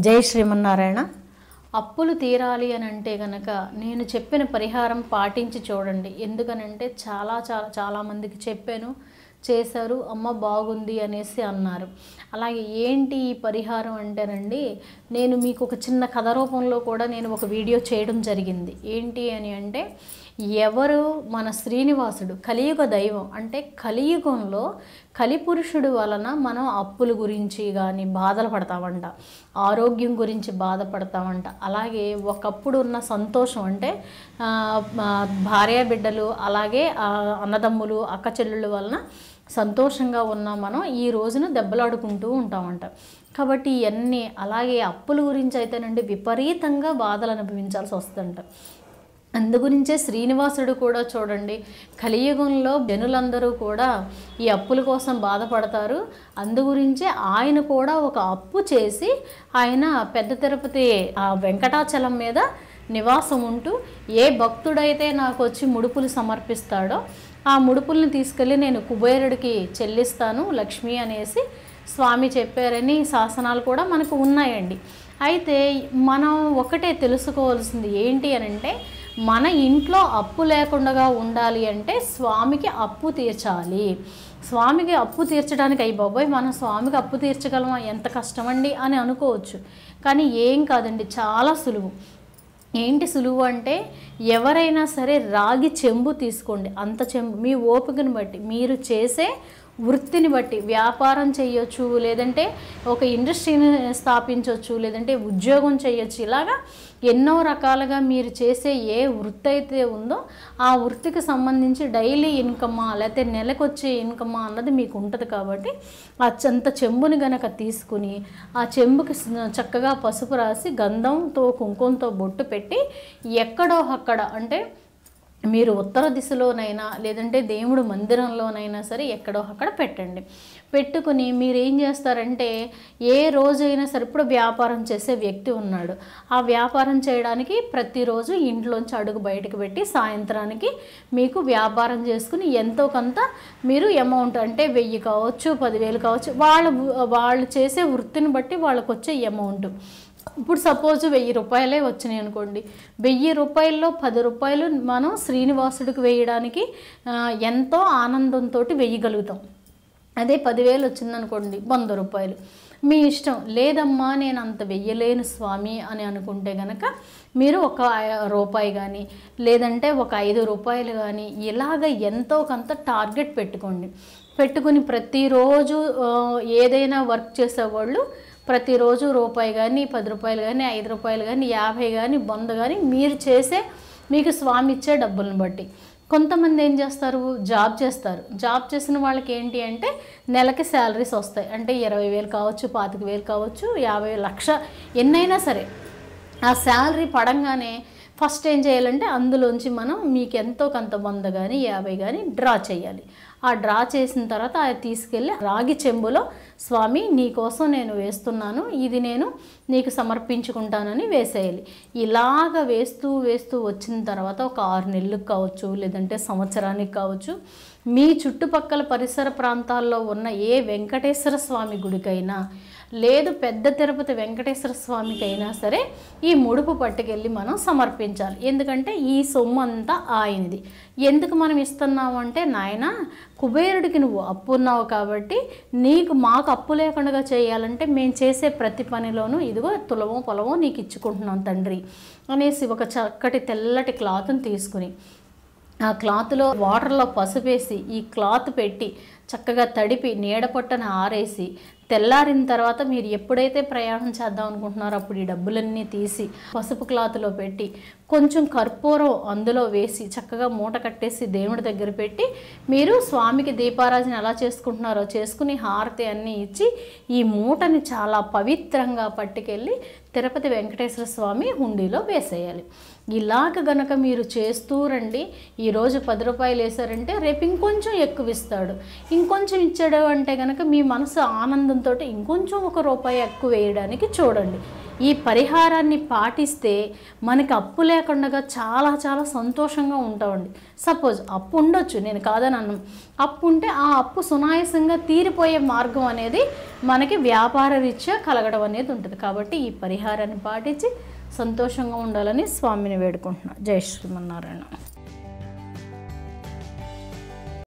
జై శ్రీమన్నారాయణ అప్పులు తీరాలి అని అంటే గనక నేను చెప్పిన పరిహారం పాటించి చూడండి ఎందుకనంటే చాలా చాలా చాలామందికి చెప్పాను చేశారు అమ్మ బాగుంది అనేసి అన్నారు అలాగే ఏంటి ఈ పరిహారం అంటేనండి నేను మీకు ఒక చిన్న కథ రూపంలో కూడా నేను ఒక వీడియో చేయడం జరిగింది ఏంటి అని అంటే ఎవరు మన శ్రీనివాసుడు కలియుగ దైవం అంటే కలియుగంలో కలిపురుషుడు వలన మనం అప్పుల గురించి కానీ బాధలు పడతామంట ఆరోగ్యం గురించి బాధపడతామంట అలాగే ఒకప్పుడు ఉన్న సంతోషం అంటే ఆ, మా భార్య బిడ్డలు అలాగే ఆ, అన్నదమ్ములు అక్క చెల్లెళ్ళ వలన సంతోషంగా ఉన్న మనం ఈ రోజున దెబ్బలాడుకుంటూ ఉంటామంట కాబట్టి ఇవన్నీ అలాగే అప్పుల గురించి అయితేనండి విపరీతంగా బాధలు అనుభవించాల్సి వస్తుందంట అందుగురించే శ్రీనివాసుడు కూడా చూడండి కలియుగంలో జనులందరూ కూడా ఈ అప్పుల కోసం బాధపడతారు అందుగురించే ఆయన కూడా ఒక అప్పు చేసి ఆయన పెద్ద తిరుపతి ఆ వెంకటాచలం మీద నివాసం ఉంటూ ఏ భక్తుడైతే నాకు వచ్చి ముడుపులు సమర్పిస్తాడో ఆ ముడుపుల్ని తీసుకెళ్ళి నేను కుబేరుడికి చెల్లిస్తాను లక్ష్మి అనేసి స్వామి చెప్పారని శాసనాలు కూడా మనకు ఉన్నాయండి అయితే మనం ఒకటే తెలుసుకోవాల్సింది ఏంటి అని అంటే మన ఇంట్లో అప్పు లేకుండా ఉండాలి అంటే స్వామికి అప్పు తీర్చాలి స్వామికి అప్పు తీర్చడానికి అయ్యి బాబోయ్ మనం స్వామికి అప్పు తీర్చగలమా ఎంత కష్టమండి అని అనుకోవచ్చు కానీ ఏం కాదండి చాలా సులువు ఏంటి సులువు అంటే ఎవరైనా సరే రాగి చెంబు తీసుకోండి అంత చెంబు మీ ఓపికను బట్టి మీరు చేసే వృత్తిని బట్టి వ్యాపారం చేయొచ్చు లేదంటే ఒక ఇండస్ట్రీని స్థాపించవచ్చు లేదంటే ఉద్యోగం చేయొచ్చు ఇలాగా ఎన్నో రకాలుగా మీరు చేసే ఏ వృత్తి అయితే ఉందో ఆ వృత్తికి సంబంధించి డైలీ ఇన్కమా లేకపోతే నెలకు వచ్చే ఇన్కమా అన్నది మీకు ఉంటుంది కాబట్టి ఆ అంత చెంబుని గనక తీసుకుని ఆ చెంబుకి స- చక్కగా పసుపు రాసి గంధంతో కుంకుమతో బొట్టు పెట్టి ఎక్కడో అక్కడ అంటే మీరు ఉత్తర దిశలోనైనా లేదంటే దేవుడు మందిరంలోనైనా సరే ఎక్కడో అక్కడ పెట్టండి పెట్టుకుని మీరు ఏం చేస్తారంటే ఏ రోజైనా సరే ఇప్పుడు వ్యాపారం చేసే వ్యక్తి ఉన్నాడు ఆ వ్యాపారం చేయడానికి ప్రతిరోజు ఇంట్లోంచి అడుగు బయటకు పెట్టి సాయంత్రానికి మీకు వ్యాపారం చేసుకుని ఎంతో కొంత మీరు అమౌంట్ అంటే వెయ్యి కావచ్చు పదివేలు కావచ్చు వాళ్ళ వాళ్ళు చేసే వృత్తిని బట్టి వాళ్ళకు వచ్చే అమౌంట్ ఇప్పుడు సపోజ్ వెయ్యి రూపాయలే వచ్చినాయి అనుకోండి వెయ్యి రూపాయల్లో పది రూపాయలు మనం శ్రీనివాసుడికి వేయడానికి ఆ, ఎంతో ఆనందంతో వేయగలుగుతాం అదే పదివేలు వచ్చిందనుకోండి వంద రూపాయలు మీ ఇష్టం లేదమ్మా నేను అంత వెయ్యలేను స్వామి అని అనుకుంటే గనక మీరు ఒక ఐ- రూపాయి కానీ లేదంటే ఒక ఐదు రూపాయలు కానీ ఇలాగ ఎంతో కొంత టార్గెట్ పెట్టుకోండి పెట్టుకుని ప్రతిరోజు ఆ, ఏదైనా వర్క్ చేసేవాళ్ళు ప్రతిరోజు రూపాయి కానీ పది రూపాయలు కానీ ఐదు రూపాయలు కానీ యాభై కానీ వంద కానీ మీరు చేసే మీకు స్వామి ఇచ్చే డబ్బులను బట్టి కొంతమంది ఏం చేస్తారు జాబ్ చేస్తారు జాబ్ చేసిన వాళ్ళకి ఏంటి అంటే నెలకి శాలరీస్ వస్తాయి అంటే ఇరవై వేలు కావచ్చు పాతిక వేలు కావచ్చు యాభై లక్ష ఎన్నైనా సరే ఆ శాలరీ పడంగానే ఫస్ట్ ఏం చేయాలంటే అందులోంచి మనం మీకు ఎంతో కొంత వంద కానీ యాభై కానీ డ్రా చేయాలి ఆ డ్రా చేసిన తర్వాత అది తీసుకెళ్ళి రాగి చెంబులో స్వామి నీకోసం నేను వేస్తున్నాను ఇది నేను నీకు సమర్పించుకుంటానని వేసేయాలి ఇలాగ వేస్తూ వేస్తూ వచ్చిన తర్వాత ఒక ఆరు నెలలకు కావచ్చు లేదంటే సంవత్సరానికి కావచ్చు మీ చుట్టుపక్కల పరిసర ప్రాంతాల్లో ఉన్న ఏ వెంకటేశ్వర స్వామి గుడికైనా లేదు పెద్ద తిరుపతి వెంకటేశ్వర స్వామికైనా సరే ఈ ముడుపు పట్టుకెళ్ళి మనం సమర్పించాలి ఎందుకంటే ఈ సొమ్ము అంతా ఆయనది ఎందుకు మనం ఇస్తున్నాము అంటే నాయన కుబేరుడికి నువ్వు అప్పు ఉన్నావు కాబట్టి నీకు మాకు అప్పు లేకుండా చేయాలంటే మేము చేసే ప్రతి పనిలోనూ ఇదిగో తులమో పొలమో నీకు ఇచ్చుకుంటున్నాం తండ్రి అనేసి ఒక చక్కటి తెల్లటి క్లాత్ని తీసుకుని ఆ క్లాత్లో వాటర్లో పసుపేసి ఈ క్లాత్ పెట్టి చక్కగా తడిపి నీడ పట్టన ఆరేసి తెల్లారిన తర్వాత మీరు ఎప్పుడైతే ప్రయాణం చేద్దాం అనుకుంటున్నారో అప్పుడు ఈ డబ్బులన్నీ తీసి పసుపు క్లాత్లో పెట్టి కొంచెం కర్పూరం అందులో వేసి చక్కగా మూట కట్టేసి దేవుడి దగ్గర పెట్టి మీరు స్వామికి దీపారాజన ఎలా చేసుకుంటున్నారో చేసుకుని హారతి అన్నీ ఇచ్చి ఈ మూటని చాలా పవిత్రంగా పట్టుకెళ్ళి తిరుపతి వెంకటేశ్వర స్వామి హుండీలో వేసేయాలి ఇలాగ గనక మీరు చేస్తూ రండి ఈరోజు పది రూపాయలు వేసారంటే రేపు ఇంకొంచెం ఎక్కువ ఇస్తాడు ఇంకొంచెం ఇచ్చాడు అంటే కనుక మీ మనసు ఆనందంతో ఇంకొంచెం ఒక రూపాయి ఎక్కువ వేయడానికి చూడండి ఈ పరిహారాన్ని పాటిస్తే మనకి అప్పు లేకుండా చాలా చాలా సంతోషంగా ఉంటామండి సపోజ్ అప్పు ఉండొచ్చు నేను కాదని అన్నం అప్పు ఉంటే ఆ అప్పు సునాయాసంగా తీరిపోయే మార్గం అనేది మనకి వ్యాపార రీత్యా కలగడం అనేది ఉంటుంది కాబట్టి ఈ పరిహారాన్ని పాటించి సంతోషంగా ఉండాలని స్వామిని వేడుకుంటున్నాను జై శ్రీమన్నారాయణ